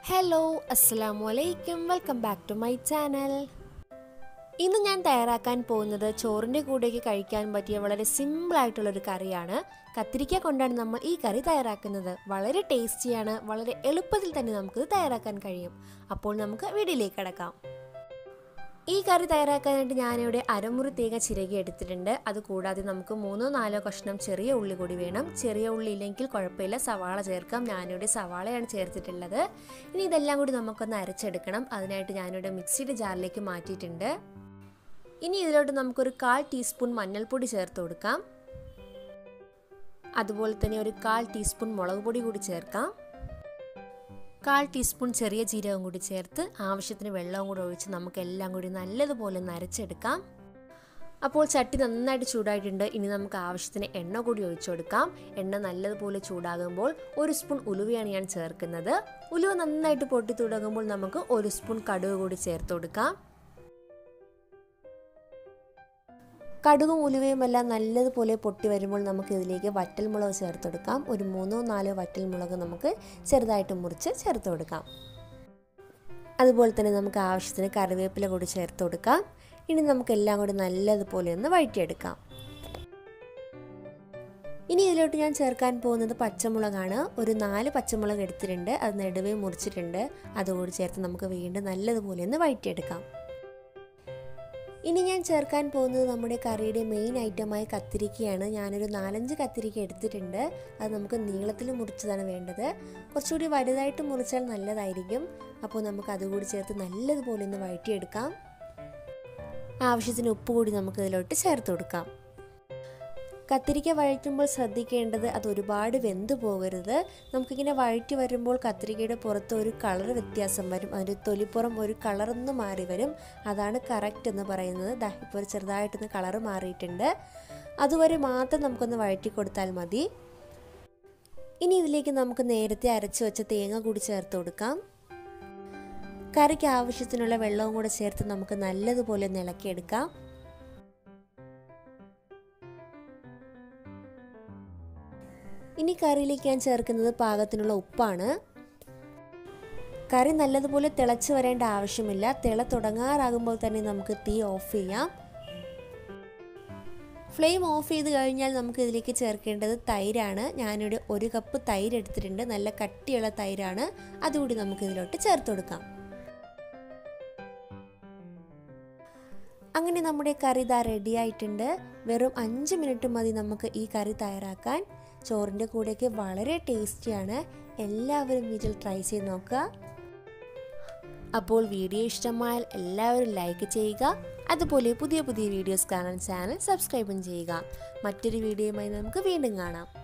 hello അസ്സലാമു അലൈക്കും welcome back to my channel ഇന്ന് ഞാൻ തയ്യാറാക്കാൻ പോകുന്നത് ചോറിൻ്റെ കൂടെയൊക്കെ കഴിക്കാൻ പറ്റിയ വളരെ സിമ്പിൾ ആയിട്ടുള്ളൊരു കറിയാണ് കത്തിരിക്ക കൊണ്ടാണ് നമ്മൾ ഈ കറി തയ്യാറാക്കുന്നത് വളരെ ടേസ്റ്റിയാണ് വളരെ എളുപ്പത്തിൽ തന്നെ നമുക്ക് തയ്യാറാക്കാൻ കഴിയും അപ്പോൾ നമുക്ക് വീഡിയോയിലേക്ക് കിടക്കാം ഈ കറി തയ്യാറാക്കാനായിട്ട് ഞാനിവിടെ അരമുറി തേങ്ങ ചിരകി എടുത്തിട്ടുണ്ട് അതുകൂടാതെ നമുക്ക് മൂന്നോ നാലോ കഷ്ണം ചെറിയ ഉള്ളി കൂടി വേണം ചെറിയ ഉള്ളി ഇല്ലെങ്കിൽ കുഴപ്പമില്ല സവാള ചേർക്കാം ഞാനിവിടെ സവാളയാണ് ചേർത്തിട്ടുള്ളത് ഇനി ഇതെല്ലാം കൂടി നമുക്കൊന്ന് അരച്ചെടുക്കണം അതിനായിട്ട് ഞാനിവിടെ മിക്സിയുടെ ജാറിലേക്ക് മാറ്റിയിട്ടുണ്ട് ഇനി ഇതിലോട്ട് നമുക്കൊരു കാൽ ടീസ്പൂൺ മഞ്ഞൾപ്പൊടി ചേർത്ത് കൊടുക്കാം അതുപോലെ തന്നെ ഒരു കാൽ ടീസ്പൂൺ മുളക് പൊടി കൂടി ചേർക്കാം കാൽ ടീസ്പൂൺ ചെറിയ ജീരകം കൂടി ചേർത്ത് ആവശ്യത്തിന് വെള്ളവും കൂടി ഒഴിച്ച് നമുക്ക് എല്ലാം കൂടി നല്ലതുപോലെ നരച്ചെടുക്കാം അപ്പോൾ ചട്ടി നന്നായിട്ട് ചൂടായിട്ടുണ്ട് ഇനി നമുക്ക് ആവശ്യത്തിന് എണ്ണ കൂടി ഒഴിച്ചു കൊടുക്കാം എണ്ണ നല്ലതുപോലെ ചൂടാകുമ്പോൾ ഒരു സ്പൂൺ ഉലുവയാണ് ഞാൻ ചേർക്കുന്നത് ഉലുവ നന്നായിട്ട് പൊട്ടി തുടങ്ങുമ്പോൾ നമുക്ക് ഒരു സ്പൂൺ കടുക് കൂടി ചേർത്ത് കൊടുക്കാം കടുകും ഉലുവയും എല്ലാം നല്ലതുപോലെ പൊട്ടി വരുമ്പോൾ നമുക്ക് ഇതിലേക്ക് വറ്റൽമുളക് ചേർത്ത് കൊടുക്കാം ഒരു മൂന്നോ നാലോ വറ്റൽമുളക് നമുക്ക് ചെറുതായിട്ട് മുറിച്ച് ചേർത്ത് കൊടുക്കാം അതുപോലെ തന്നെ നമുക്ക് ആവശ്യത്തിന് കറിവേപ്പില കൂടി ചേർത്ത് കൊടുക്കാം ഇനി നമുക്ക് എല്ലാം കൂടി നല്ലതുപോലെ ഒന്ന് വഴറ്റിയെടുക്കാം ഇനി ഇതിലോട്ട് ഞാൻ ചേർക്കാൻ പോകുന്നത് പച്ചമുളകാണ് ഒരു നാല് പച്ചമുളക് എടുത്തിട്ടുണ്ട് അത് നെടുവേ മുറിച്ചിട്ടുണ്ട് അതുകൂടി ചേർത്ത് നമുക്ക് വീണ്ടും നല്ലതുപോലെ ഒന്ന് വഴറ്റിയെടുക്കാം ഇനി ഞാൻ ചേർക്കാൻ പോകുന്നത് നമ്മുടെ കറിയുടെ മെയിൻ ഐറ്റമായ കത്തിരിക്കയാണ് ഞാനൊരു നാലഞ്ച് കത്തിരിക്ക എടുത്തിട്ടുണ്ട് അത് നമുക്ക് നീളത്തിൽ മുറിച്ചതാണ് വേണ്ടത് കുറച്ചുകൂടി വലുതായിട്ട് മുറിച്ചാൽ നല്ലതായിരിക്കും അപ്പോൾ നമുക്ക് അതുകൂടി ചേർത്ത് നല്ലതുപോലെ ഒന്ന് വഴറ്റിയെടുക്കാം ആവശ്യത്തിന് ഉപ്പ് കൂടി നമുക്ക് ഇതിലോട്ട് ചേർത്ത് കൊടുക്കാം കത്തിരിക്ക വഴറ്റുമ്പോൾ ശ്രദ്ധിക്കേണ്ടത് അത് ഒരുപാട് വെന്ത് പോകരുത് നമുക്കിങ്ങനെ വഴറ്റി വരുമ്പോൾ കത്തിരിക്കയുടെ പുറത്ത് ഒരു കളർ വ്യത്യാസം വരും അതിൻ്റെ തൊലിപ്പുറം ഒരു കളറൊന്ന് മാറി വരും അതാണ് കറക്റ്റ് എന്ന് പറയുന്നത് ദാ ഇപ്പോൾ ഒരു ചെറുതായിട്ടൊന്ന് കളറ് മാറിയിട്ടുണ്ട് അതുവരെ മാത്രം നമുക്കൊന്ന് വഴറ്റി കൊടുത്താൽ മതി ഇനി ഇതിലേക്ക് നമുക്ക് നേരത്തെ അരച്ച് വെച്ച തേങ്ങ കൂടി ചേർത്ത് കൊടുക്കാം കറിക്ക് ആവശ്യത്തിനുള്ള വെള്ളവും കൂടെ ചേർത്ത് നമുക്ക് നല്ലതുപോലെ നിലക്കിയെടുക്കാം ഇനി കറിയിലേക്ക് ഞാൻ ചേർക്കുന്നത് പാകത്തിനുള്ള ഉപ്പാണ് കറി നല്ലതുപോലെ തിളച്ച് വരേണ്ട ആവശ്യമില്ല തിള തുടങ്ങാറാകുമ്പോൾ തന്നെ നമുക്ക് തീ ഓഫ് ചെയ്യാം ഫ്ലെയിം ഓഫ് ചെയ്ത് കഴിഞ്ഞാൽ നമുക്ക് ഇതിലേക്ക് ചേർക്കേണ്ടത് തൈരാണ് ഞാനിവിടെ ഒരു കപ്പ് തൈര് എടുത്തിട്ടുണ്ട് നല്ല കട്ടിയുള്ള തൈരാണ് അതുകൂടി നമുക്ക് ഇതിലോട്ട് ചേർത്ത് കൊടുക്കാം അങ്ങനെ നമ്മുടെ കറി ഇതാ റെഡി ആയിട്ടുണ്ട് വെറും അഞ്ച് മിനിറ്റ് മതി നമുക്ക് ഈ കറി തയ്യാറാക്കാൻ ചോറിൻ്റെ കൂടെയൊക്കെ വളരെ ടേസ്റ്റിയാണ് എല്ലാവരും വീട്ടിൽ ട്രൈ ചെയ്ത് നോക്കുക അപ്പോൾ വീഡിയോ ഇഷ്ടമായാൽ എല്ലാവരും ലൈക്ക് ചെയ്യുക അതുപോലെ പുതിയ പുതിയ വീഡിയോസ് കാണാൻ ചാനൽ സബ്സ്ക്രൈബും ചെയ്യുക മറ്റൊരു വീഡിയോയുമായി നമുക്ക് വീണ്ടും കാണാം